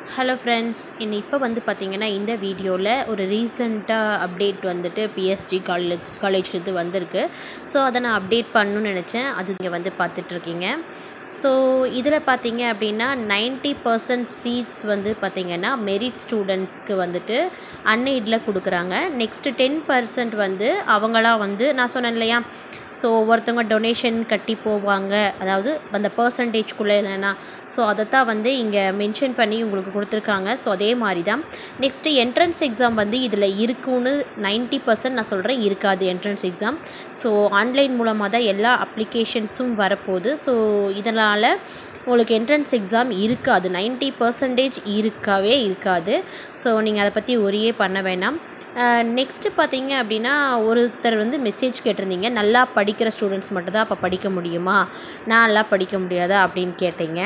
hello friends இன்னும் இப்போ வந்து பார்த்தீங்கன்னா இந்த வீடியோவில் ஒரு ரீசண்டாக அப்டேட் வந்துட்டு பிஎஸ்ஜி காலேஜ் காலேஜ்லேருந்து வந்திருக்கு ஸோ அதை நான் அப்டேட் பண்ணணும்னு நினச்சேன் அது இங்கே வந்து பார்த்துட்ருக்கீங்க ஸோ இதில் பார்த்தீங்க அப்படின்னா நைன்ட்டி பர்சன்ட் சீட்ஸ் வந்து பார்த்திங்கன்னா மெரிட் ஸ்டூடெண்ட்ஸ்க்கு வந்துட்டு அன்எய்டில் கொடுக்குறாங்க நெக்ஸ்ட்டு டென் பர்சன்ட் வந்து அவங்களா வந்து நான் சொன்னேன் இல்லையா ஸோ ஒவ்வொருத்தவங்க டொனேஷன் கட்டி போவாங்க அதாவது அந்த பர்சன்டேஜ்குள்ளே இல்லைன்னா ஸோ அதை தான் வந்து இங்கே மென்ஷன் பண்ணி உங்களுக்கு கொடுத்துருக்காங்க ஸோ அதே மாதிரி தான் நெக்ஸ்ட்டு என்ட்ரன்ஸ் எக்ஸாம் வந்து இதில் இருக்குன்னு நைன்ட்டி பர்சன்ட் நான் சொல்கிறேன் இருக்காது என்ட்ரன்ஸ் எக்ஸாம் ஸோ ஆன்லைன் மூலமாக தான் எல்லா அப்ளிகேஷன்ஸும் வரப்போகுது ஸோ இதனால் உங்களுக்கு என்ட்ரன்ஸ் எக்ஸாம் இருக்காது நைன்ட்டி பர்சன்டேஜ் இருக்கவே இருக்காது ஸோ நீங்கள் அதை பற்றி ஒரே பண்ண வேணாம் நெக்ஸ்ட்டு பார்த்தீங்க அப்படின்னா ஒருத்தர் வந்து மெசேஜ் கேட்டிருந்தீங்க நல்லா படிக்கிற ஸ்டூடெண்ட்ஸ் மட்டும் தான் அப்போ படிக்க முடியுமா நான் நல்லா படிக்க முடியாதா அப்படின்னு கேட்டீங்க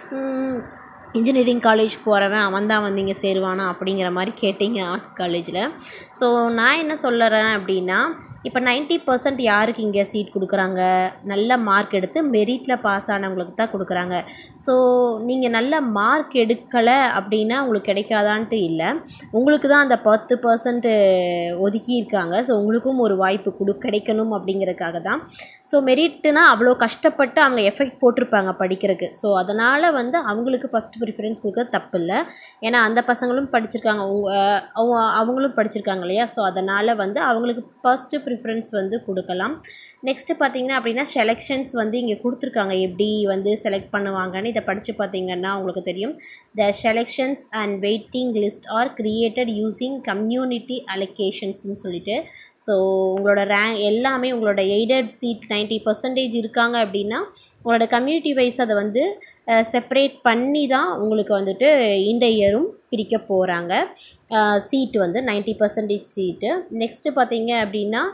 இன்ஜினியரிங் காலேஜ் போகிறவன் அவன் தான் வந்து இங்கே சேருவானா அப்படிங்கிற மாதிரி கேட்டீங்க ஆர்ட்ஸ் காலேஜில் ஸோ நான் என்ன சொல்லுறேன் அப்படின்னா இப்போ நைன்ட்டி பர்சன்ட் யாருக்கு இங்கே சீட் கொடுக்குறாங்க நல்ல மார்க் எடுத்து மெரிட்டில் பாஸ் ஆனவங்களுக்கு தான் கொடுக்குறாங்க ஸோ நீங்கள் நல்ல மார்க் எடுக்கலை அப்படின்னா உங்களுக்கு கிடைக்காதான்ட்டு இல்லை உங்களுக்கு தான் அந்த பத்து பர்சன்ட் ஒதுக்கி இருக்காங்க ஸோ உங்களுக்கும் ஒரு வாய்ப்பு கொடு கிடைக்கணும் அப்படிங்கிறதுக்காக தான் ஸோ மெரிட்னா அவ்வளோ கஷ்டப்பட்டு அவங்க எஃபெக்ட் போட்டிருப்பாங்க படிக்கிறதுக்கு ஸோ அதனால் வந்து அவங்களுக்கு ஃபஸ்ட் ப்ரிஃபரன்ஸ் கொடுக்க தப்பு இல்லை ஏன்னா அந்த பசங்களும் படிச்சிருக்காங்க அவங்க அவங்களும் படிச்சிருக்காங்க இல்லையா ஸோ அதனால் வந்து அவங்களுக்கு ஃபஸ்ட்டு ப்ரிஃபரன்ஸ் வந்து கொடுக்கலாம் நெக்ஸ்ட்டு பார்த்தீங்கன்னா அப்படின்னா செலெக்ஷன்ஸ் வந்து இங்கே கொடுத்துருக்காங்க எப்படி வந்து செலக்ட் பண்ணுவாங்கன்னு இதை படித்து பார்த்தீங்கன்னா உங்களுக்கு தெரியும் the selections and waiting list are created using community அலோகேஷன்ஸ்னு சொல்லிட்டு ஸோ உங்களோட ரேங்க் எல்லாமே உங்களோட எய்டட் சீட் நைன்ட்டி பர்சன்டேஜ் இருக்காங்க அப்படின்னா உங்களோட கம்யூனிட்டி வைஸ் அதை வந்து செப்பரேட் பண்ணி தான் உங்களுக்கு வந்துட்டு இந்த இயரும் பிரிக்க போகிறாங்க சீட்டு வந்து நைன்ட்டி பர்சன்டேஜ் சீட்டு நெக்ஸ்ட்டு பார்த்தீங்க அப்படின்னா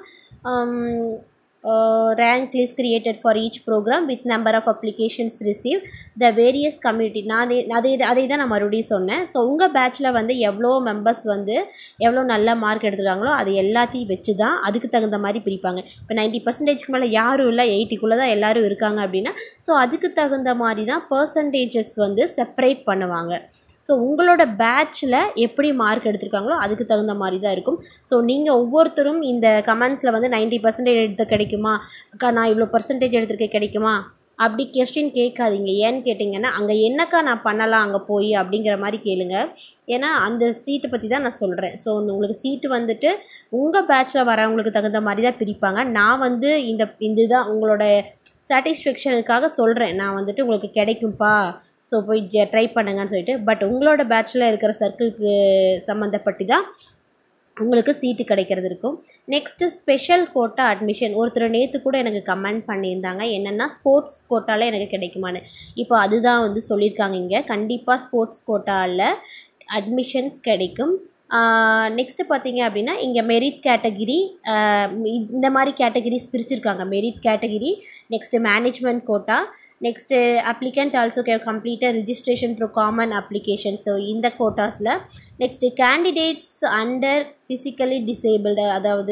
rank list created for each program with number of applications receive the various community நான் அதே அதே அதே தான் நான் மறுபடியும் சொன்னேன் ஸோ உங்கள் பேட்சில் வந்து எவ்வளோ மெம்பர்ஸ் வந்து எவ்வளோ நல்ல மார்க் எடுத்துருக்காங்களோ அது எல்லாத்தையும் வச்சு தான் அதுக்கு தகுந்த மாதிரி பிரிப்பாங்க இப்போ நைன்ட்டி பர்சன்டேஜ்க்கு மேலே யாரும் இல்லை எயிட்டிக்குள்ளே தான் எல்லோரும் இருக்காங்க அப்படின்னா ஸோ அதுக்கு தகுந்த மாதிரி தான் பர்சன்டேஜஸ் வந்து செப்பரேட் பண்ணுவாங்க ஸோ உங்களோட பேட்சில் எப்படி மார்க் எடுத்திருக்காங்களோ அதுக்கு தகுந்த மாதிரி தான் இருக்கும் ஸோ நீங்கள் ஒவ்வொருத்தரும் இந்த கமெண்ட்ஸில் வந்து நைன்ட்டி பர்சன்டேஜ் எடுத்து கிடைக்குமா அக்கா நான் இவ்வளோ பர்சன்டேஜ் எடுத்திருக்கேன் கிடைக்குமா அப்படி கொஸ்டின் கேட்காதீங்க ஏன்னு கேட்டிங்கன்னா அங்கே என்னக்கா நான் பண்ணலாம் அங்கே போய் அப்படிங்கிற மாதிரி கேளுங்க ஏன்னா அந்த சீட்டை பற்றி தான் நான் சொல்கிறேன் ஸோ உங்களுக்கு சீட்டு வந்துட்டு உங்கள் பேட்சில் வரவங்களுக்கு தகுந்த மாதிரி தான் பிரிப்பாங்க நான் வந்து இந்த இதுதான் உங்களோட சாட்டிஸ்ஃபேக்ஷனுக்காக சொல்கிறேன் நான் வந்துட்டு உங்களுக்கு கிடைக்கும்ப்பா ஸோ போய் ஜ ட்ரை பண்ணுங்கன்னு சொல்லிட்டு பட் உங்களோட பேட்சில் இருக்கிற சர்க்கிளுக்கு சம்மந்தப்பட்டு தான் உங்களுக்கு சீட்டு கிடைக்கிறது இருக்கும் நெக்ஸ்ட்டு ஸ்பெஷல் கோட்டா அட்மிஷன் ஒருத்தர் நேற்று கூட எனக்கு கமெண்ட் பண்ணியிருந்தாங்க என்னென்னா ஸ்போர்ட்ஸ் கோட்டாவில் எனக்கு கிடைக்குமான்னு இப்போ அதுதான் வந்து சொல்லியிருக்காங்க இங்கே கண்டிப்பாக ஸ்போர்ட்ஸ் கோட்டாவில் அட்மிஷன்ஸ் கிடைக்கும் நெக்ஸ்ட்டு பார்த்தீங்க அப்படின்னா இங்கே மெரிட் கேட்டகிரி இந்த மாதிரி கேட்டகிரிஸ் பிரிச்சிருக்காங்க merit category next management quota next applicant also கே கம்ப்ளீட்டாக registration through common application so இந்த கோட்டாஸில் next candidates under physically disabled அதாவது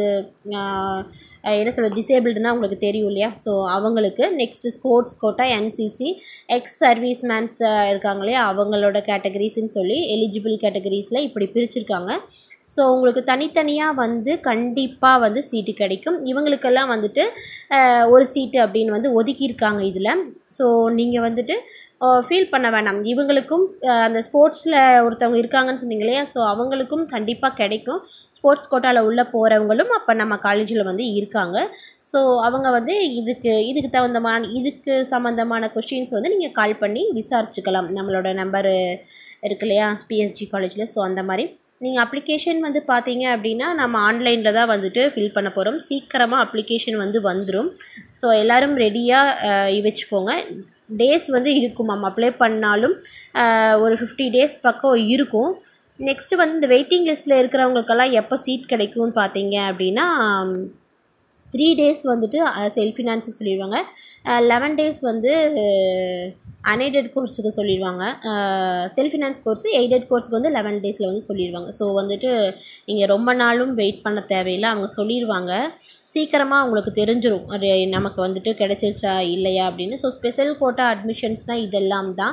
என்ன சொல்ல டிசேபிள்டுனா உங்களுக்கு தெரியும் இல்லையா ஸோ அவங்களுக்கு next sports quota NCC ex service mens இருக்காங்க இல்லையா அவங்களோட கேட்டகரிஸ்ன்னு சொல்லி எலிஜிபிள் கேட்டகரிஸில் இப்படி பிரிச்சிருக்காங்க ஸோ உங்களுக்கு தனித்தனியாக வந்து கண்டிப்பாக வந்து சீட்டு கிடைக்கும் இவங்களுக்கெல்லாம் வந்துட்டு ஒரு சீட்டு அப்படின்னு வந்து ஒதுக்கியிருக்காங்க இதில் ஸோ நீங்கள் வந்துட்டு ஃபீல் பண்ண வேணாம் இவங்களுக்கும் அந்த ஸ்போர்ட்ஸில் ஒருத்தவங்க இருக்காங்கன்னு சொன்னீங்க இல்லையா ஸோ அவங்களுக்கும் கண்டிப்பாக கிடைக்கும் ஸ்போர்ட்ஸ் கோட்டாவில் உள்ளே போகிறவங்களும் அப்போ நம்ம காலேஜில் வந்து இருக்காங்க ஸோ அவங்க வந்து இதுக்கு இதுக்கு தகுந்தமான இதுக்கு சம்மந்தமான கொஷின்ஸ் வந்து நீங்கள் கால் பண்ணி விசாரிச்சுக்கலாம் நம்மளோட நம்பரு இருக்கு இல்லையா பிஎஸ்ஜி காலேஜில் ஸோ அந்த மாதிரி நீங்கள் அப்ளிகேஷன் வந்து பார்த்தீங்க அப்படின்னா நம்ம ஆன்லைனில் தான் வந்துட்டு ஃபில் பண்ண போகிறோம் சீக்கிரமாக அப்ளிகேஷன் வந்து வந்துடும் ஸோ எல்லோரும் ரெடியாக வச்சுக்கோங்க டேஸ் வந்து இருக்கும் நம்ம அப்ளை பண்ணாலும் ஒரு ஃபிஃப்டி டேஸ் பக்கம் இருக்கும் நெக்ஸ்ட்டு வந்து இந்த வெயிட்டிங் லிஸ்ட்டில் இருக்கிறவங்களுக்கெல்லாம் எப்போ சீட் கிடைக்கும்னு பார்த்தீங்க அப்படின்னா த்ரீ டேஸ் வந்துட்டு செல்ஃப் ஃபினான்ஸுக்கு சொல்லிடுவாங்க லெவன் டேஸ் வந்து அன்எய்டட் கோர்ஸுக்கு சொல்லிடுவாங்க செல்ஃப் ஃபினான்ஸ் கோர்ஸு எய்டட் கோர்ஸுக்கு வந்து லெவன் டேஸில் வந்து சொல்லிடுவாங்க ஸோ வந்துட்டு நீங்கள் ரொம்ப நாளும் வெயிட் பண்ண தேவையில்லை அவங்க சொல்லிடுவாங்க சீக்கிரமாக உங்களுக்கு தெரிஞ்சிடும் அது நமக்கு வந்துட்டு கிடச்சிருச்சா இல்லையா அப்படின்னு ஸோ ஸ்பெஷல் கோட்டா அட்மிஷன்ஸ்னால் இதெல்லாம் தான்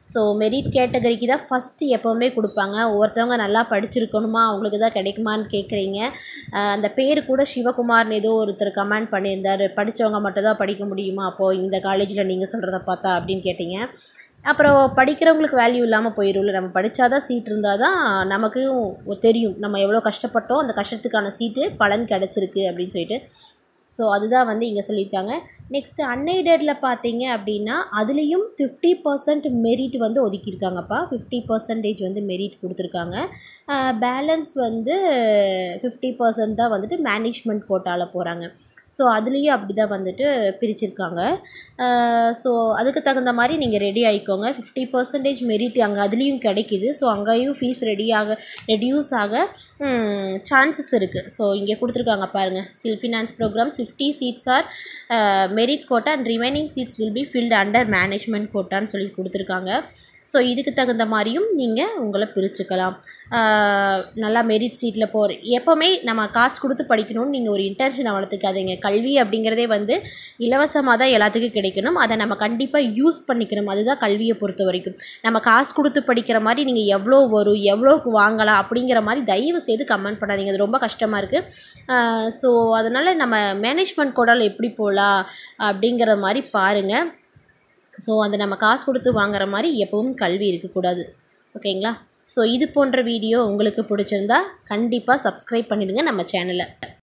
ஸோ மெரிட் கேட்டகரிக்கு தான் ஃபஸ்ட்டு எப்போவுமே கொடுப்பாங்க ஒருத்தவங்க நல்லா படிச்சிருக்கணுமா அவங்களுக்கு தான் கிடைக்குமான்னு கேட்குறீங்க அஹ் அந்த பேர் கூட சிவகுமார்னு ஏதோ ஒருத்தர் கமெண்ட் பண்ணியிருந்தார் படித்தவங்க மட்டும் தான் படிக்க முடியுமா அப்போது இந்த காலேஜில் நீங்கள் சொல்கிறத பார்த்தா அப்படின்னு கேட்டீங்க அப்புறம் படிக்கிறவங்களுக்கு வேல்யூ இல்லாமல் போயிடும்ல நம்ம படித்தாதான் சீட் இருந்தால் தான் நமக்கும் தெரியும் நம்ம எவ்வளோ கஷ்டப்பட்டோம் அந்த கஷ்டத்துக்கான சீட்டு பலன் கிடச்சிருக்கு அப்படின்னு சொல்லிட்டு ஸோ அதுதான் வந்து இங்கே சொல்லியிருக்காங்க நெக்ஸ்ட்டு அன்எய்டடில் பார்த்தீங்க அப்படின்னா அதுலேயும் ஃபிஃப்டி பர்சன்ட் மெரிட் வந்து ஒதுக்கியிருக்காங்கப்பா ஃபிஃப்டி பர்சன்டேஜ் வந்து மெரிட் கொடுத்துருக்காங்க பேலன்ஸ் வந்து ஃபிஃப்டி பர்சன்ட் தான் வந்துட்டு மேனேஜ்மெண்ட் கோட்டாவில் போகிறாங்க ஸோ அதுலேயும் அப்படி தான் வந்துட்டு பிரிச்சிருக்காங்க ஸோ அதுக்கு தகுந்த மாதிரி நீங்கள் ரெடி ஆகிக்கோங்க ஃபிஃப்டி பர்சன்டேஜ் மெரிட் அங்கே அதுலேயும் கிடைக்கிது ஸோ அங்கேயும் ஃபீஸ் ரெடி ஆக ரெடியூஸ் ஆக சான்சஸ் இருக்குது ஸோ இங்கே கொடுத்துருக்காங்க பாருங்கள் self finance programs fifty seats are merit quota and remaining seats will be filled under management கோட்டான்னு சொல்லி கொடுத்துருக்காங்க ஸோ இதுக்கு தகுந்த மாதிரியும் நீங்கள் உங்களை பிரிச்சுக்கலாம் ஆஹ் நல்லா மெரிட் சீட்டில் போகிற எப்போவுமே நம்ம காசு கொடுத்து படிக்கணும்னு நீங்கள் ஒரு இன்டென்ஷனை வளர்த்துக்காதீங்க கல்வி அப்படிங்கிறதே வந்து இலவசமாக தான் எல்லாத்துக்கும் கிடைக்கணும் அதை நம்ம கண்டிப்பாக யூஸ் பண்ணிக்கணும் அதுதான் கல்வியை பொறுத்த வரைக்கும் நம்ம காசு கொடுத்து படிக்கிற மாதிரி நீங்கள் எவ்வளோ வரும் எவ்வளோக்கு வாங்கலாம் அப்படிங்கிற மாதிரி தயவு செய்து கமெண்ட் பண்ணாதீங்க அது ரொம்ப கஷ்டமாக இருக்குது ஸோ அதனால் நம்ம மேனேஜ்மெண்ட் கோடால் எப்படி போகலாம் அப்படிங்கிற மாதிரி பாருங்கள் ஸோ அந்த நம்ம காசு கொடுத்து வாங்குற மாதிரி எப்பவும் கல்வி இருக்கக்கூடாது ஓகேங்களா ஸோ இது போன்ற வீடியோ உங்களுக்கு பிடிச்சிருந்தா கண்டிப்பாக சப்ஸ்கிரைப் பண்ணிடுங்க நம்ம சேனலை